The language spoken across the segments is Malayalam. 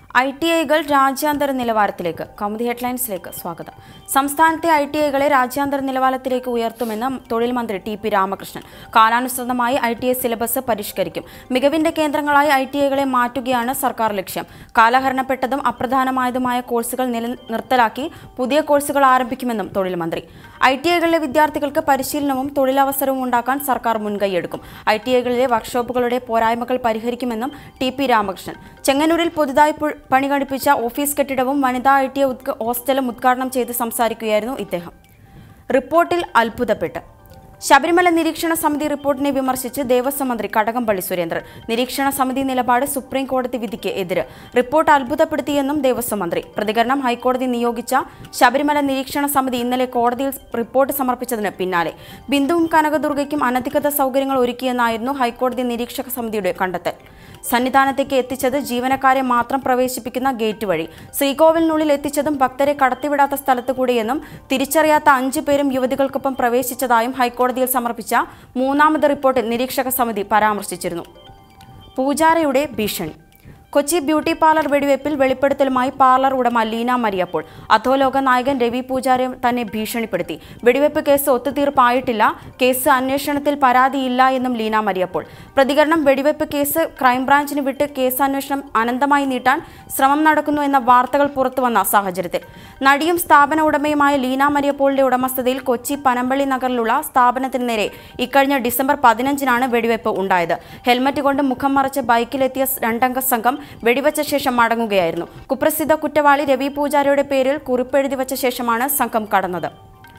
ഐ ടി ഐകൾ രാജ്യാന്തര നിലവാരത്തിലേക്ക് കൗമുദി ഹെഡ്ലൈൻസിലേക്ക് സ്വാഗതം സംസ്ഥാനത്തെ ഐ ടി ഐകളെ രാജ്യാന്തര നിലവാരത്തിലേക്ക് ഉയർത്തുമെന്ന് തൊഴിൽ മന്ത്രി ടി പി രാമകൃഷ്ണൻ കാലാനുസൃതമായി ഐ ടി ഐ സിലബസ് പരിഷ്കരിക്കും മികവിന്റെ കേന്ദ്രങ്ങളായി ഐ ടി ഐകളെ മാറ്റുകയാണ് സർക്കാർ ലക്ഷ്യം കാലഹരണപ്പെട്ടതും അപ്രധാനമായതുമായ കോഴ്സുകൾ നിലനിർത്തലാക്കി പുതിയ കോഴ്സുകൾ ആരംഭിക്കുമെന്നും തൊഴിൽ മന്ത്രി ഐ ടി ഐകളിലെ വിദ്യാർത്ഥികൾക്ക് പരിശീലനവും തൊഴിലവസരവും ഉണ്ടാക്കാൻ സർക്കാർ മുൻകൈയെടുക്കും ഐ ടി ഐകളിലെ വർക്ക്ഷോപ്പുകളുടെ പോരായ്മകൾ പരിഹരിക്കുമെന്നും ടി പി രാമകൃഷ്ണൻ ചെങ്ങന്നൂരിൽ പുതുതായി പു- പണികഴിപ്പിച്ച ഓഫീസ് കെട്ടിടവും വനിതാ ഐ ടി ഹോസ്റ്റലും ഉദ്ഘാടനം ചെയ്ത് സംസാരിക്കുകയായിരുന്നു ഇദ്ദേഹം റിപ്പോർട്ടിൽ അത്ഭുതപ്പെട്ട് ശബരിമല നിരീക്ഷണ സമിതി റിപ്പോർട്ടിനെ വിമർശിച്ച് ദേവസ്വം മന്ത്രി കടകംപള്ളി സുരേന്ദ്രൻ നിരീക്ഷണ സമിതി നിലപാട് സുപ്രീം കോടതി വിധിക്ക് എതിര് റിപ്പോർട്ട് അത്ഭുതപ്പെടുത്തിയെന്നും ദേവസ്വം മന്ത്രി പ്രതികരണം ഹൈക്കോടതി നിയോഗിച്ച ശബരിമല നിരീക്ഷണ സമിതി ഇന്നലെ കോടതിയിൽ റിപ്പോർട്ട് സമർപ്പിച്ചതിന് പിന്നാലെ ബിന്ദുവും കനകദുർഗയ്ക്കും അനധികൃത സൗകര്യങ്ങൾ ഒരുക്കിയെന്നായിരുന്നു ഹൈക്കോടതി നിരീക്ഷക സമിതിയുടെ കണ്ടെത്തൽ സന്നിധാനത്തേക്ക് എത്തിച്ചത് ജീവനക്കാരെ മാത്രം പ്രവേശിപ്പിക്കുന്ന ഗേറ്റ് വഴി ശ്രീകോവിലിനുള്ളിൽ എത്തിച്ചതും ഭക്തരെ കടത്തിവിടാത്ത സ്ഥലത്ത് കൂടിയെന്നും തിരിച്ചറിയാത്ത അഞ്ചു പേരും യുവതികൾക്കൊപ്പം പ്രവേശിച്ചതായും ഹൈക്കോടതിയിൽ സമർപ്പിച്ച മൂന്നാമത് റിപ്പോർട്ടിൽ നിരീക്ഷക സമിതി പരാമർശിച്ചിരുന്നു പൂജാരയുടെ ഭീഷണി കൊച്ചി ബ്യൂട്ടി പാർലർ വെടിവയ്പിൽ വെളിപ്പെടുത്തലുമായി പാർലർ ഉടമ ലീന മരിയപ്പോൾ അധോലോക നായകൻ രവി പൂജാരെ തന്നെ ഭീഷണിപ്പെടുത്തി വെടിവയ്പ് കേസ് ഒത്തുതീർപ്പായിട്ടില്ല കേസ് അന്വേഷണത്തിൽ പരാതിയില്ല എന്നും ലീന മരിയപ്പോൾ പ്രതികരണം വെടിവയ്പ് കേസ് ക്രൈംബ്രാഞ്ചിന് വിട്ട് കേസ് അന്വേഷണം അനന്തമായി നീട്ടാൻ ശ്രമം നടക്കുന്നു എന്ന വാർത്തകൾ പുറത്തുവന്ന സാഹചര്യത്തിൽ നടിയും സ്ഥാപന ഉടമയുമായ ലീന മരിയപ്പോളിന്റെ ഉടമസ്ഥതയിൽ കൊച്ചി പനമ്പള്ളി നഗറിലുള്ള സ്ഥാപനത്തിന് നേരെ ഇക്കഴിഞ്ഞ ഡിസംബർ പതിനഞ്ചിനാണ് വെടിവയ്പ് ഉണ്ടായത് ഹെൽമറ്റ് കൊണ്ട് മുഖം മറച്ച് ബൈക്കിലെത്തിയ രണ്ടംഗ സംഘം വെടിവെച്ച ശേഷം മടങ്ങുകയായിരുന്നു കുപ്രസിദ്ധ കുറ്റവാളി രവി പൂജാരയുടെ പേരിൽ കുറിപ്പെഴുതി വച്ച ശേഷമാണ് സംഘം കടന്നത്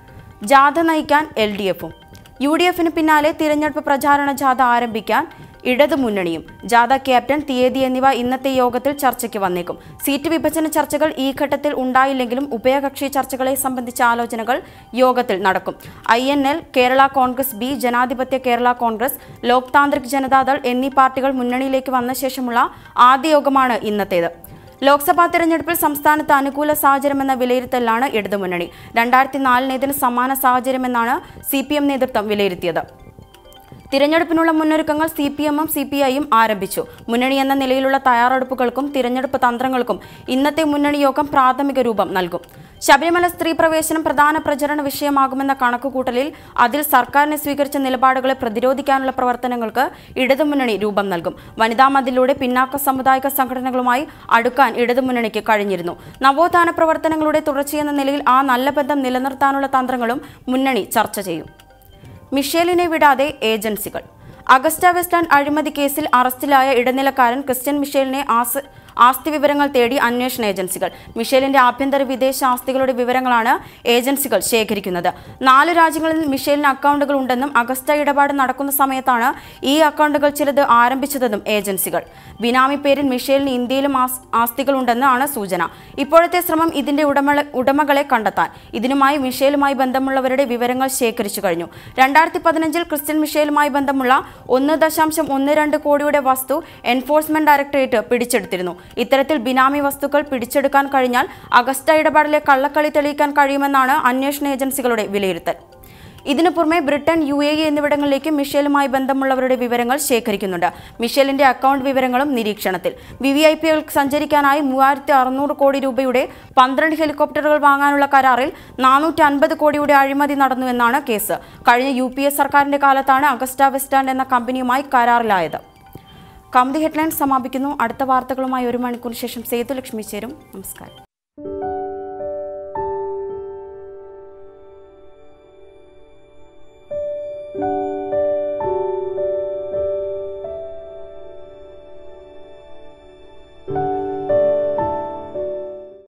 ജാഥ നയിക്കാൻ എൽ ഡി എഫും യു ഡി എഫിന് പിന്നാലെ തിരഞ്ഞെടുപ്പ് പ്രചാരണ ജാഥ ആരംഭിക്കാൻ ഇടതുമുന്നണിയും ജാഥ ക്യാപ്റ്റൻ തീയതി എന്നിവ ഇന്നത്തെ യോഗത്തിൽ ചർച്ചയ്ക്ക് വന്നേക്കും സീറ്റ് വിഭജന ചർച്ചകൾ ഈ ഘട്ടത്തിൽ ഉണ്ടായില്ലെങ്കിലും ഉഭയകക്ഷി ചർച്ചകളെ സംബന്ധിച്ച ആലോചനകൾ യോഗത്തിൽ നടക്കും I N L Kerala Congress B ജനാധിപത്യ കേരള കോൺഗ്രസ് ലോക് താന്ത്രിക് ജനതാദൾ എന്നീ പാർട്ടികൾ മുന്നണിയിലേക്ക് വന്ന ശേഷമുള്ള ആദ്യ യോഗമാണ് ഇന്നത്തേത് ലോക്സഭാ തെരഞ്ഞെടുപ്പിൽ സംസ്ഥാനത്ത് അനുകൂല സാഹചര്യമെന്ന വിലയിരുത്തലാണ് ഇടതുമുന്നണി രണ്ടായിരത്തി നാലിനേതിന് സമാന സാഹചര്യമെന്നാണ് സി പി എം നേതൃത്വം വിലയിരുത്തിയത് തിരഞ്ഞെടുപ്പിനുള്ള മുന്നൊരുക്കങ്ങൾ സി പി എമ്മും സി പി ഐയും ആരംഭിച്ചു മുന്നണി എന്ന നിലയിലുള്ള തയ്യാറെടുപ്പുകൾക്കും തിരഞ്ഞെടുപ്പ് തന്ത്രങ്ങൾക്കും ഇന്നത്തെ മുന്നണി യോഗം പ്രാഥമിക രൂപം നൽകും ശബരിമല സ്ത്രീ പ്രവേശനം പ്രധാന പ്രചരണ വിഷയമാകുമെന്ന കണക്കുകൂട്ടലിൽ അതിൽ സർക്കാരിനെ സ്വീകരിച്ച നിലപാടുകളെ പ്രതിരോധിക്കാനുള്ള പ്രവർത്തനങ്ങൾക്ക് ഇടതുമുന്നണി രൂപം നൽകും വനിതാ മതിലൂടെ പിന്നാക്ക സമുദായിക സംഘടനകളുമായി അടുക്കാൻ ഇടതുമുന്നണിക്ക് കഴിഞ്ഞിരുന്നു നവോത്ഥാന പ്രവർത്തനങ്ങളുടെ തുടർച്ചയെന്ന നിലയിൽ ആ നല്ല ബന്ധം നിലനിർത്താനുള്ള തന്ത്രങ്ങളും മുന്നണി ചർച്ച ചെയ്യും മിഷേലിനെ വിടാതെ ഏജൻസികൾ അഗസ്റ്റ വെസ്റ്റേൺ അഴിമതി കേസിൽ അറസ്റ്റിലായ ഇടനിലക്കാരൻ ക്രിസ്ത്യൻ മിഷേലിനെ ആസ് ആസ്തി വിവരങ്ങൾ തേടി അന്വേഷണ ഏജൻസികൾ മിഷേലിന്റെ ആഭ്യന്തര വിദേശ ആസ്തികളുടെ വിവരങ്ങളാണ് ഏജൻസികൾ ശേഖരിക്കുന്നത് നാല് രാജ്യങ്ങളിൽ മിഷേലിന് അക്കൗണ്ടുകൾ ഉണ്ടെന്നും അഗസ്റ്റ ഇടപാട് നടക്കുന്ന സമയത്താണ് ഈ അക്കൗണ്ടുകൾ ചിലത് ആരംഭിച്ചതെന്നും ഏജൻസികൾ ബിനാമി പേരിൽ മിഷേലിന് ഇന്ത്യയിലും ആസ്- ആസ്തികളുണ്ടെന്നാണ് സൂചന ഇപ്പോഴത്തെ ശ്രമം ഇതിന്റെ ഉടമ ഉടമകളെ കണ്ടെത്താൻ ഇതിനുമായി മിഷേലുമായി ബന്ധമുള്ളവരുടെ വിവരങ്ങൾ ശേഖരിച്ചു കഴിഞ്ഞു രണ്ടായിരത്തി പതിനഞ്ചിൽ ക്രിസ്ത്യൻ മിഷേലുമായി ബന്ധമുള്ള ഒന്ന് ദശാംശം ഒന്ന് രണ്ട് കോടിയുടെ വസ്തു എൻഫോഴ്സ്മെന്റ് ഡയറക്ടറേറ്റ് പിടിച്ചെടുത്തിരുന്നു ഇത്തരത്തിൽ ബിനാമി വസ്തുക്കൾ പിടിച്ചെടുക്കാൻ കഴിഞ്ഞാൽ അഗസ്റ്റ ഇടപാടിലെ കള്ളക്കളി തെളിയിക്കാൻ കഴിയുമെന്നാണ് അന്വേഷണ ഏജൻസികളുടെ വിലയിരുത്തൽ ഇതിനു പുറമെ ബ്രിട്ടൻ യു എ ഇ എന്നിവിടങ്ങളിലേക്ക് മിഷേലുമായി ബന്ധമുള്ളവരുടെ വിവരങ്ങൾ ശേഖരിക്കുന്നുണ്ട് മിഷേലിന്റെ അക്കൗണ്ട് വിവരങ്ങളും നിരീക്ഷണത്തിൽ വി വി ഐ പികൾക്ക് സഞ്ചരിക്കാനായി മൂവായിരത്തി അറുന്നൂറ് കോടി രൂപയുടെ പന്ത്രണ്ട് ഹെലികോപ്റ്ററുകൾ വാങ്ങാനുള്ള കരാറിൽ നാനൂറ്റി അൻപത് കോടിയുടെ അഴിമതി നടന്നുവെന്നാണ് കേസ് കഴിഞ്ഞ യു പി എ സർക്കാരിന്റെ കാലത്താണ് അഗസ്റ്റ വെസ്റ്റാൻഡ് എന്ന കമ്പനിയുമായി കരാറിലായത് കമതി ഹെഡ്ലൈൻസ് സമാപിക്കുന്നു അടുത്ത വാർത്തകളുമായി ഒരു മണിക്കൂർ ശേഷം സേതു ലക്ഷ്മി ചേരും നമസ്കാരം